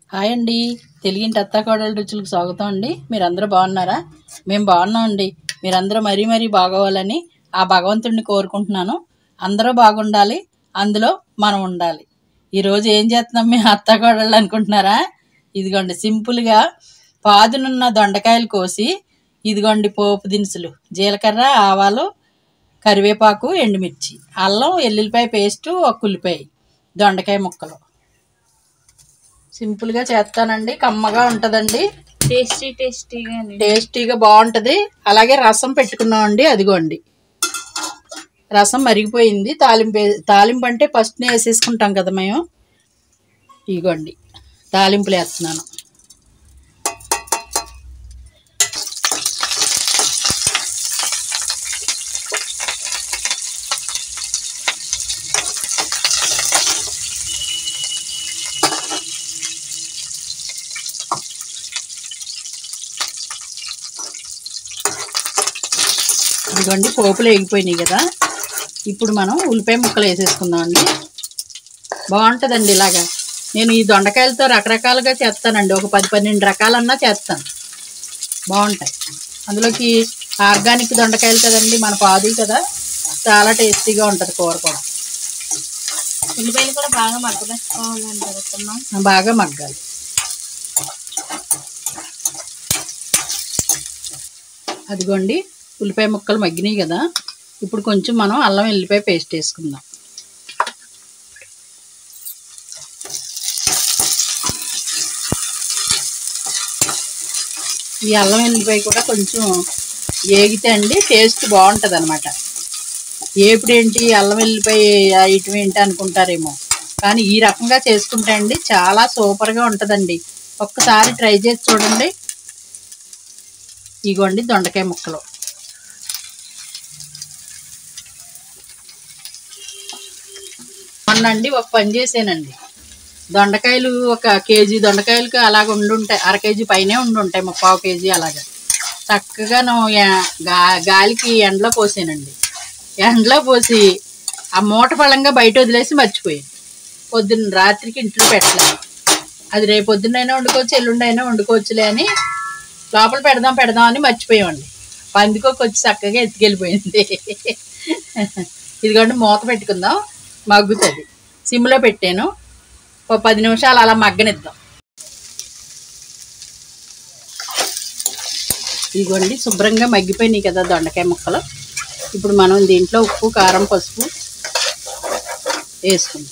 Hi అండి తెలుగింటి అత్తాకోడల రుచులకు స్వాగతం అండి మీరందరూ బాగున్నారా మేము బాగున్నాం అండి మీరందరూ మరీ మరీ బాగోవాలని ఆ భగవంతుడిని కోరుకుంటున్నాను అందరూ బాగుండాలి అందులో మనం ఉండాలి ఈరోజు ఏం చేస్తున్నాం మేము అత్తాకోడళ్ళు అనుకుంటున్నారా ఇదిగోండి సింపుల్గా పాదునున్న దొండకాయలు కోసి ఇదిగోండి పోపు దినుసులు జీలకర్ర ఆవాలు కరివేపాకు ఎండుమిర్చి అల్లం ఎల్లుల్లిపాయ పేస్టు ఒక ఉల్లిపాయ దొండకాయ ముక్కలు సింపుల్గా చేస్తానండి కమ్మగా ఉంటుందండి టేస్టీ టేస్టీగా టేస్టీగా బాగుంటుంది అలాగే రసం పెట్టుకున్నామండి అదిగోండి రసం మరిగిపోయింది తాలింపు వే- తాలింపు అంటే ఫస్ట్నే వేసేసుకుంటాం కదా మేము ఇదిగోండి తాలింపులు వేస్తున్నాను ఇదిగోండి పోపులు వేగిపోయినాయి కదా ఇప్పుడు మనం ఉల్లిపాయ ముక్కలు వేసేసుకుందాం అండి బాగుంటుందండి ఇలాగా నేను ఈ దొండకాయలతో రకరకాలుగా చేస్తానండి ఒక పది పన్నెండు రకాలన్నా చేస్తాను బాగుంటాయి అందులోకి ఆర్గానిక్ దొండకాయలు కదండి మన పాదు కదా చాలా టేస్టీగా ఉంటుంది కూర కూడా ఉల్లిపాయలు కూడా బాగా మగ్గబెట్టుకోవాలని జరుగుతున్నాం బాగా మగ్గాలి అదిగోండి ఉల్లిపాయ ముక్కలు మగ్గినాయి కదా ఇప్పుడు కొంచెం మనం అల్లం వెల్లిపాయ పేస్ట్ వేసుకుందాం ఈ అల్లం వెల్లిపాయ కూడా కొంచెం ఏగితే అండి టేస్ట్ బాగుంటుంది అనమాట ఏపుడేంటి అల్లం వెల్లిపాయ ఐటమ్ ఏంటి అనుకుంటారేమో కానీ ఈ రకంగా చేసుకుంటే అండి చాలా సూపర్గా ఉంటుందండి ఒక్కసారి ట్రై చేసి చూడండి ఇగోండి దొండకాయ ముక్కలు మొన్నండి ఒక పని చేసానండి దొండకాయలు ఒక కేజీ దొండకాయలకి అలాగ ఉండుంటాయి అర కేజీ పైనే ఉండుంటాయి ముప్పావు కేజీ అలాగా చక్కగా గా గాలికి ఎండలో పోసానండి ఎండలో పోసి ఆ మూట పళ్ళంగా బయట వదిలేసి మర్చిపోయాను పొద్దున్న రాత్రికి ఇంట్లో పెట్టలేదు అది రేపు పొద్దున్నైనా వండుకోవచ్చు ఎల్లుండి అయినా వండుకోవచ్చులే అని లోపల పెడదాం పెడదాం అని మర్చిపోయామండి పందికొక వచ్చి చక్కగా ఎత్తుకెళ్ళిపోయింది ఇదిగోండి మూత పెట్టుకుందాం మగ్గుతుంది సిమ్లో పెట్టాను ఒక పది నిమిషాలు అలా మగ్గనిద్దాం ఇదిగోండి శుభ్రంగా మగ్గిపోయినాయి కదా దొండకాయ ముక్కలు ఇప్పుడు మనం దీంట్లో ఉప్పు కారం పసుపు వేసుకుందాం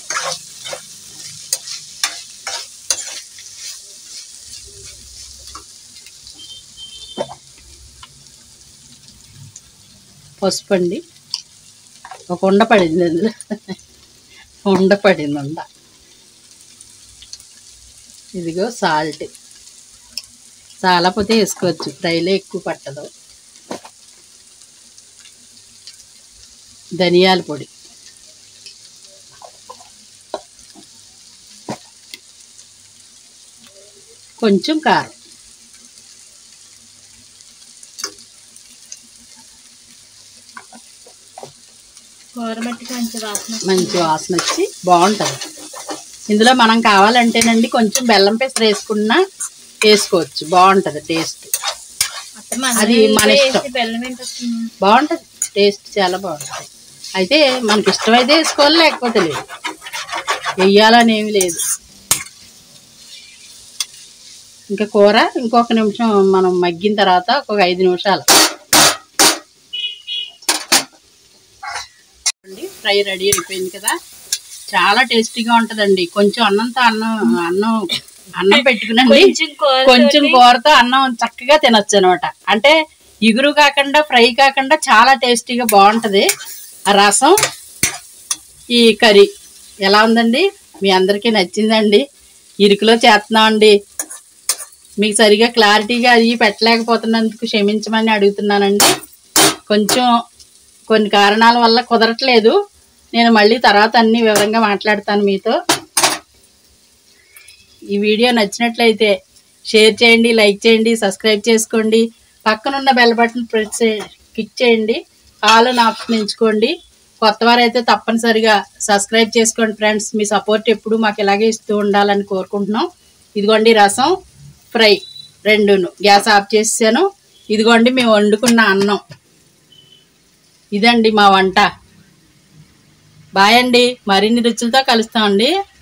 పసుపు అండి ఒక ఉండ పడింది అందులో ఉండ పడింది ఉండ ఇదిగో సాల్ట్ చాలా పోతే వేసుకోవచ్చు ఫ్రైలో ఎక్కువ పట్టదు ధనియాల పొడి కొంచెం కారం కూర మట్టి కొంచెం వాసన మంచి వాసన వచ్చి బాగుంటుంది ఇందులో మనం కావాలంటేనండి కొంచెం బెల్లం పెసర వేసుకున్నా వేసుకోవచ్చు బాగుంటుంది టేస్ట్ అత్త మన అది మన ఉల్లిపాయ ఇష్టం. వేసి బెల్లం ఏంటి వస్తుంది బాగుంటుంది టేస్ట్ చాలా బాగుంటుంది అయితే మనకి ఇష్టమైతే వేసుకోవాలి లేకపోతే లేదు వెయ్యాలని ఏమీ లేదు ఇంకా కూర ఇంకొక నిమిషం మనం మగ్గిన తర్వాత ఒక ఐదు నిమిషాలు ఫ్రై రెడీ అయిపోయింది కదా చాలా టేస్టీగా ఉంటుందండి కొంచెం అన్నంతో అన్నం అన్నం అన్నం పెట్టుకునండి కొంచెం కూర కొంచెం కూరతో అన్నం చక్కగా తినొచ్చు అనమాట అంటే ఇగురు కాకుండా ఫ్రై కాకుండా చాలా టేస్టీగా బాగుంటది ఆ రసం ఈ కర్రీ ఎలా ఉందండి మీ అందరికీ నచ్చిందండి ఇరుకులో చేస్తున్నామండి మీకు సరిగా క్లారిటీగా అది పెట్టలేకపోతున్నందుకు క్షమించమని అడుగుతున్నానండి కొంచెం కొన్ని కారణాల వల్ల కుదరట్లేదు నేను మళ్ళీ తర్వాత అన్ని వివరంగా మాట్లాడతాను మీతో ఈ వీడియో నచ్చినట్లయితే షేర్ చేయండి లైక్ చేయండి సబ్స్క్రైబ్ చేసుకోండి పక్కనున్న బెల్ బటన్ ప్రెస్ చే- క్లిక్ చేయండి ఆల్ అని ఆప్షన్ ఎంచుకోండి కొత్త వారైతే తప్పనిసరిగా సబ్స్క్రైబ్ చేసుకోండి ఫ్రెండ్స్ మీ సపోర్ట్ ఎప్పుడు మాకు ఇలాగే ఇస్తూ ఉండాలని కోరుకుంటున్నాం ఇదిగోండి రసం ఫ్రై రెండును గ్యాస్ ఆఫ్ చేసాను ఇదిగోండి మేము వండుకున్న అన్నం ఇదండి మా వంట బాయ్ అండి మరిన్ని రుచులతో కలుస్తామండి